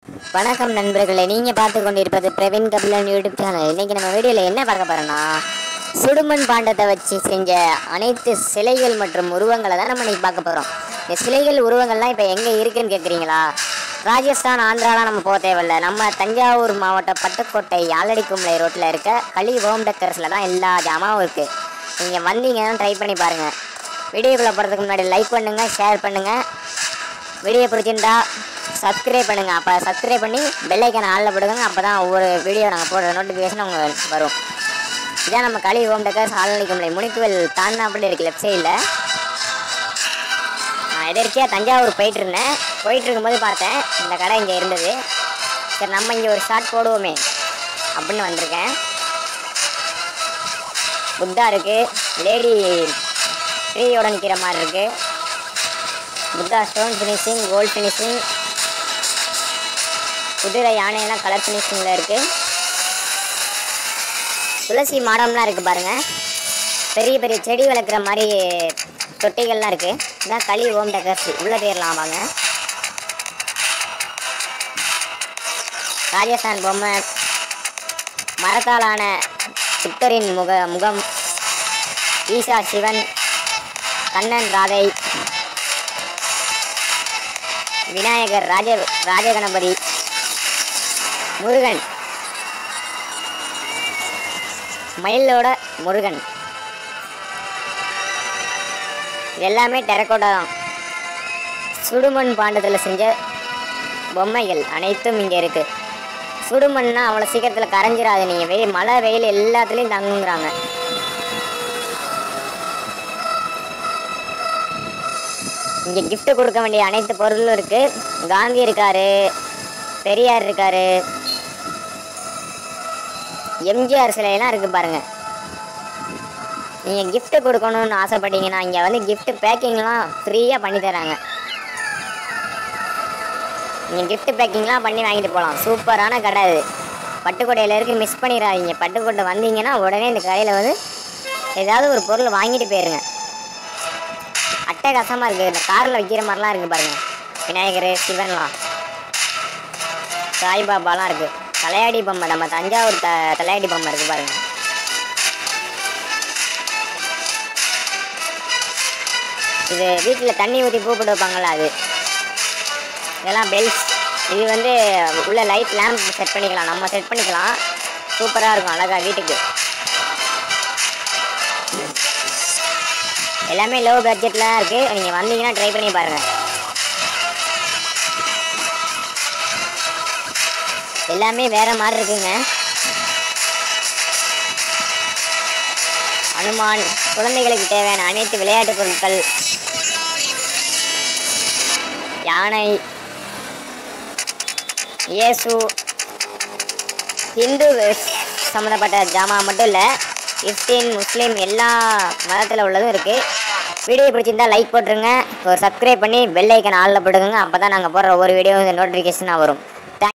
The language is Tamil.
வணக்கம் நண்பர்களே நீங்கள் பார்த்து கொண்டிருப்பது பிரவீன் கபிலன் யூடியூப் சேனல் இன்னைக்கு நம்ம வீடியோவில் என்ன பார்க்க போகிறோம்னா சுடுமண் பாண்டத்தை வச்சு செஞ்ச அனைத்து சிலைகள் மற்றும் உருவங்களை தான் நம்ம இன்னைக்கு பார்க்க போகிறோம் இந்த சிலைகள் உருவங்கள்லாம் இப்போ எங்கே இருக்குன்னு கேட்குறீங்களா ராஜஸ்தான் ஆந்திராலாம் நம்ம போக தேவையில்ல நம்ம தஞ்சாவூர் மாவட்டம் பட்டுக்கோட்டை யாழடி கும்பலை ரோட்டில் இருக்க களி ஹோம் டெக்கர்ஸில் தான் எல்லா ஜாமாவும் இருக்குது நீங்கள் வந்தீங்கன்னா ட்ரை பண்ணி பாருங்கள் வீடியோக்குள்ளே போகிறதுக்கு முன்னாடி லைக் பண்ணுங்கள் ஷேர் பண்ணுங்கள் வீடியோ பிடிச்சிருந்தா சப்ஸ்கிரைப் பண்ணுங்கள் அப்போ சப்ஸ்கிரைப் பண்ணி பெல்லைக்கான ஆளில் போடுங்க அப்போ தான் ஒவ்வொரு வீடியோ நாங்கள் போடுற நோட்டிஃபிகேஷன் உங்களுக்கு வரும் இதான் நம்ம களி ஹோம் டெக்கர்ஸ் ஆலனிக்கும்லை முனிக்குவல் தாண்டாப்பள்ளி இருக்கு லெஃப்ட் சைடில் நான் எதிர்ச்சியாக தஞ்சாவூர் போயிட்டு இருந்தேன் போயிட்டு இருக்கும்போது பார்த்தேன் இந்த கடை இங்கே இருந்தது சரி நம்ம இங்கே ஒரு ஷார்ட் போடுவோமே அப்படின்னு வந்திருக்கேன் புத்தா இருக்குது லேடி ட்ரீயோட நிற்கிற மாதிரி இருக்குது Buddha stone finishing gold finishing குதிரை யானையெல்லாம் கலர் ஃபினிஷிங்கில் இருக்குது துளசி மாடம்லாம் இருக்குது பாருங்கள் பெரிய பெரிய செடி வளர்க்குற மாதிரி தொட்டிகள்லாம் இருக்குது இதான் களி ஓம் டெக்கர்ஸ் உள்ள போயிடலாம் வாங்க ராஜஸ்தான் பொம்மை மரத்தாலான சித்தரின் முக முகம் ஈசா சிவன் கண்ணன் ராதை விநாயகர் ராஜ ராஜகணபதி முருகன் மயிலோட முருகன் இது எல்லாமே டெரக்கோட்டா தான் சுடுமண் பாண்டத்தில் செஞ்ச பொம்மைகள் அனைத்தும் இங்கே இருக்குது சுடுமண்னா அவ்வளோ சீக்கிரத்தில் கரைஞ்சிராது நீங்கள் வெயில் மழை வெயில் எல்லாத்துலேயும் தங்குங்கிறாங்க இங்கே gift கொடுக்க வேண்டிய அனைத்து பொருளும் இருக்குது காந்தி இருக்காரு பெரியார் இருக்காரு எம்ஜிஆர் சிலையெல்லாம் இருக்குது பாருங்கள் நீங்கள் gift கொடுக்கணும்னு ஆசைப்பட்டீங்கன்னா இங்கே வந்து gift பேக்கிங்லாம் ஃப்ரீயாக பண்ணி தராங்க நீங்கள் gift பேக்கிங்லாம் பண்ணி வாங்கிட்டு போகலாம் சூப்பரான கடை இது பட்டுக்கோட்டையில் இருக்கு மிஸ் பண்ணிடாதீங்க பட்டுக்கோட்டை வந்தீங்கன்னா உடனே இந்த கடையில் வந்து ஏதாவது ஒரு பொருள் வாங்கிட்டு போயிருங்க அட்டகாசமாக இருக்குது இந்த காரில் வைக்கிற மாதிரிலாம் இருக்குது பாருங்கள் விநாயகர் சிவன்லாம் சாய்பாபாலாம் இருக்குது தலையாடி பொம்மை நம்ம தஞ்சாவூர் த தலையாடி பொம்மை இருக்குது பாருங்கள் இது வீட்டில் தண்ணி ஊற்றி பூ போட்டு வைப்பாங்கள்ல அது இதெல்லாம் பெல்ஸ் இது வந்து உள்ள லைட் லேம்ப் செட் பண்ணிக்கலாம் நம்ம செட் பண்ணிக்கலாம் சூப்பராக இருக்கும் அழகா வீட்டுக்கு எல்லாமே லோ பட்ஜெட்டில் இருக்குது நீங்கள் வந்தீங்கன்னா ட்ரை பண்ணி பாருங்கள் எல்லாமே வேறு மாதிரி இருக்குங்க அனுமான் குழந்தைகளுக்கு தேவையான அனைத்து விளையாட்டு பொருட்கள் யானை இயேசு ஹிந்து சம்மந்தப்பட்ட ஜாமான் மட்டும் இல்லை கிறிஸ்டின் முஸ்லீம் எல்லா மதத்தில் உள்ளதும் இருக்குது வீடியோ பிடிச்சிருந்தா லைக் போட்டுருங்க ஒரு சப்ஸ்கிரைப் பண்ணி பெல் ஐக்கன் ஆளில் போட்டுக்கோங்க அப்போ தான் நாங்கள் போடுற ஒவ்வொரு வீடியோ நோட்டிஃபிகேஷனாக வரும்